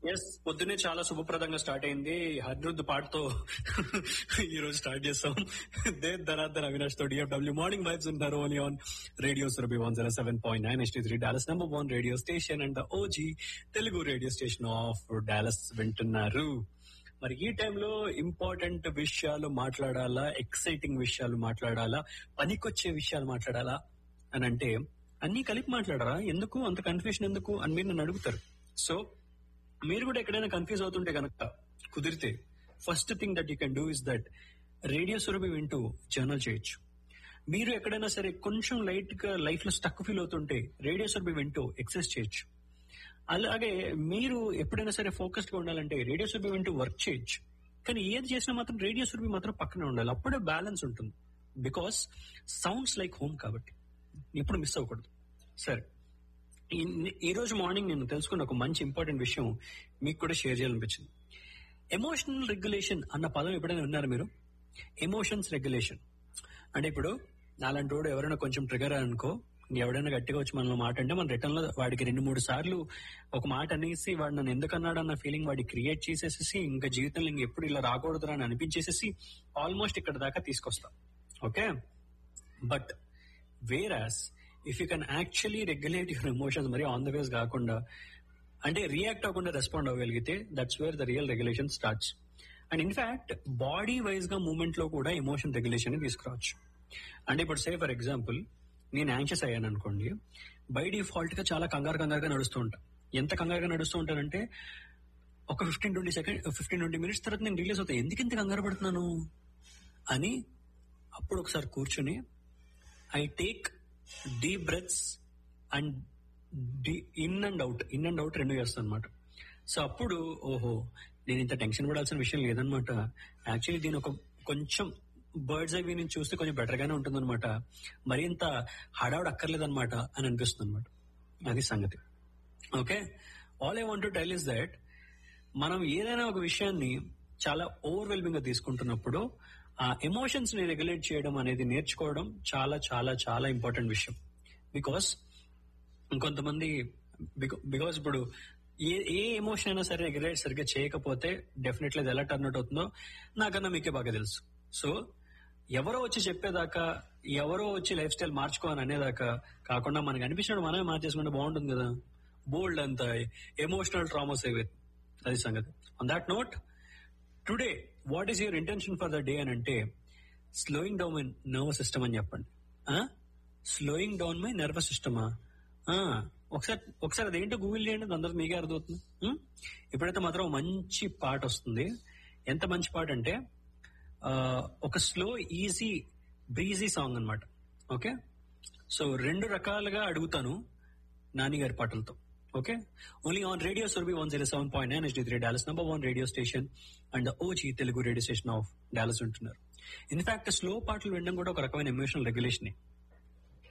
Yes పొద్దునే చాలా శుభప్రదంగా స్టార్ట్ అయింది హరిరుద్ పాటతో ఈ రోజు స్టార్ట్ చేస్తాం దే ధనాధర్ అవినాష్ తో డిఎఫ్డబ్ల్యూ మార్నింగ్ వైబ్స్ ఉంటారు only on radio Surabhi one zero seven point nine ST three Dallas number one radio station and OG Telugu radio station of Dallas వింటున్నారు మరి ఈ టైంలో ఇంపార్టెంట్ విషయాలు మాట్లాడాలా ఎక్సైటింగ్ విషయాలు మాట్లాడాలా పనికొచ్చే విషయాలు మాట్లాడాలా అని అంటే అన్ని కలిపి మాట్లాడరా ఎందుకు అంత కన్ఫ్యూషన్ ఎందుకు అని మీరు నన్ను అడుగుతారు సో మీరు కూడా ఎక్కడైనా కన్ఫ్యూజ్ అవుతుంటే కనుక కుదిరితే first thing that you can do is that radio Surabhi వింటూ జర్నల్ చేయొచ్చు మీరు ఎక్కడైనా సరే కొంచెం లైట్ గా లైఫ్ లో స్టక్ ఫీల్ అవుతుంటే రేడియో సురభి వింటూ ఎక్సర్సైజ్ చేయొచ్చు అలాగే మీరు ఎప్పుడైనా సరే ఫోకస్డ్ గా ఉండాలంటే రేడియో సురభి వింటూ వర్క్ చేయొచ్చు కానీ ఏది చేసినా మాత్రం రేడియో సురభి మాత్రం పక్కనే ఉండాలి అప్పుడే బ్యాలెన్స్ ఉంటుంది బికాస్ సౌండ్స్ లైక్ హోమ్ కాబట్టి ఇప్పుడు మిస్ అవ్వకూడదు సరే ఈ- ఈ రోజు మార్నింగ్ నేను తెలుసుకున్న ఒక మంచి ఇంపార్టెంట్ విషయం మీకు కూడా షేర్ చేయాలనిపించింది ఎమోషనల్ రెగ్యులేషన్ అన్న పదం ఎప్పుడైనా విన్నారా మీరు ఎమోషన్స్ రెగ్యులేషన్ అంటే ఇప్పుడు అలాంటి వాడు ఎవరైనా కొంచెం ట్రిగర్ అనుకో ఎవడైనా గట్టిగా వచ్చి మనలో మాట అంటే మన రిటర్న్ లో వాడికి రెండు మూడు సార్లు ఒక మాట అనేసి వాడు నన్ను ఎందుకు అన్నాడు అన్న ఫీలింగ్ వాడి క్రియేట్ చేసేసి ఇంకా జీవితంలో ఇంక ఎప్పుడు ఇలా రాకూడదు అని అనిపించేసేసి ఆల్మోస్ట్ ఇక్కడ దాకా తీసుకొస్తాం okay but whereas if you can actually regulate your emotions మరి ఆన్ ద వేస్ కాకుండా అంటే రియాక్ట్ అవ్వకుండా రెస్పాండ్ అవ్వగలిగితే that's where the real regulation starts and in fact body wise గా మూవ్మెంట్ లో కూడా ఎమోషన్ రెగ్యులేషన్ ని తీసుకురావచ్చు అంటే ఇప్పుడు సే ఫర్ ఎగ్జాంపుల్ నేను యాంగ్షియస్ అయ్యాను అనుకోండి బై డిఫాల్ట్ గా చాలా కంగారు కంగారుగా నడుస్తూ ఉంటా ఎంత కంగారుగా నడుస్తూ ఉంటానంటే ఒక fifteen twenty second fifteen twenty minutes తర్వాత నేను రిలీజ్ అవుతా ఎందుకు ఇంత కంగారు పడుతున్నాను అని అప్పుడు ఒకసారి కూర్చుని I take deep breaths and in and out in and out రెండు చేస్తాను అనమాట సో అప్పుడు ఓహో నేను ఇంత టెన్షన్ పడాల్సిన విషయం లేదనమాట యాక్చువల్లీ దీని ఒక కొంచెం బర్డ్స్ అవి నుంచి చూస్తే కొంచెం బెటర్ గానే ఉంటుందన్నమాట మరి ఇంత హడావుడు అక్కర్లేదన్నమాట అని అనిపిస్తుంది అనమాట అది సంగతి okay all I want to tell is that మనం ఏదైనా ఒక విషయాన్ని చాలా ఓవర్వెల్మింగ్ గా తీసుకుంటున్నప్పుడు ఆ ఎమోషన్స్ ని రెగ్యులేట్ చేయడం అనేది నేర్చుకోవడం చాలా చాలా చాలా ఇంపార్టెంట్ విషయం బికాస్ ఇంకొంతమంది బికాస్ ఇప్పుడు ఏ ఏ ఎమోషన్ అయినా సరే రెగ్యులేట్ సరిగ్గా చేయకపోతే డెఫినెట్లీ అది ఎలా టర్న్ అవుట్ అవుతుందో నాకన్నా మీకే బాగా తెలుసు సో ఎవరో వచ్చి చెప్పేదాకా ఎవరో వచ్చి లైఫ్ స్టైల్ మార్చుకో అని అనేదాకా కాకుండా మనకు అనిపించినట్టు మనమే మార్చేసుకుంటే బాగుంటుంది కదా బోల్డ్ అంత ఎమోషనల్ ట్రామాస్ ఏవే అది సంగతి on that note today what is your intention for the day అని అంటే slowing down my nervous system అని చెప్పండి స్లోయింగ్ డౌన్ మై నర్వస్ సిస్టమా ఒకసారి ఒకసారి అదేంటో గూగుల్ చేయండి అందరూ మీకే అర్థమవుతుంది Hmm? ఇప్పుడైతే మాత్రం ఒక మంచి పాట వస్తుంది ఎంత మంచి పాట అంటే ఆ, ఒక స్లో ఈజీ బ్రీజీ సాంగ్ అన్నమాట ఓకే సో రెండు రకాలుగా అడుగుతాను నాని గారి పాటలతో okay only on radio Surabhi one zero seven point nine ST three Dallas number one radio station and OG Telugu radio station of Dallas ఉంటున్నారు ఇన్ఫాక్ట్ స్లో పాటలు వినడం కూడా ఒక రకమైన ఎమోషనల్ రెగ్యులేషన్